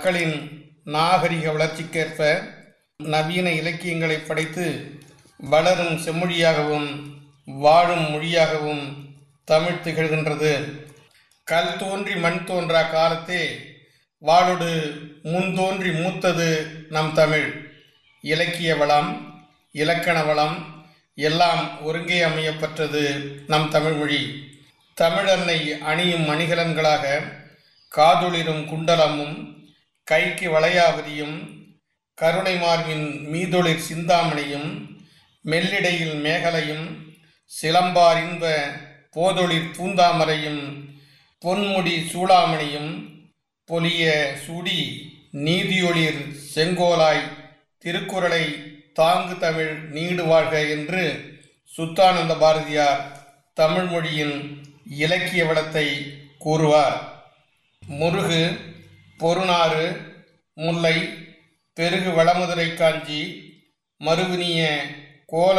மக்களின் நாகரிக வளர்ச்சிக்கேற்ப நவீன இலக்கியங்களை படைத்து வளரும் செம்மொழியாகவும் வாழும் மொழியாகவும் தமிழ் திகழ்கின்றது கல் தோன்றி மண் தோன்றா காலத்தே வாளொடு முன் தோன்றி மூத்தது நம் தமிழ் இலக்கிய வளம் இலக்கண வளம் எல்லாம் ஒருங்கே அமையப்பட்டது நம் தமிழ்மொழி தமிழன்னை அணியும் அணிகலன்களாக காதொளிரும் குண்டலமும் கைக்கு வளையாவதியும் கருணை மார்பின் மீதொளிர் சிந்தாமணியும் மெல்லிடையில் மேகலையும் சிலம்பார் இன்ப போதொளிர் பூந்தாமரையும் பொன்முடி சூளாமணியும் பொலிய சூடி நீதியொளிர் செங்கோலாய் திருக்குறளை தாங்கு தமிழ் நீடு வாழ்க என்று சுத்தானந்த பாரதியார் தமிழ் மொழியின் இலக்கிய வளத்தை கூறுவார் முருகு பொருநாறு முல்லை பெருகு வளமுதுரை காஞ்சி மறுவினிய கோல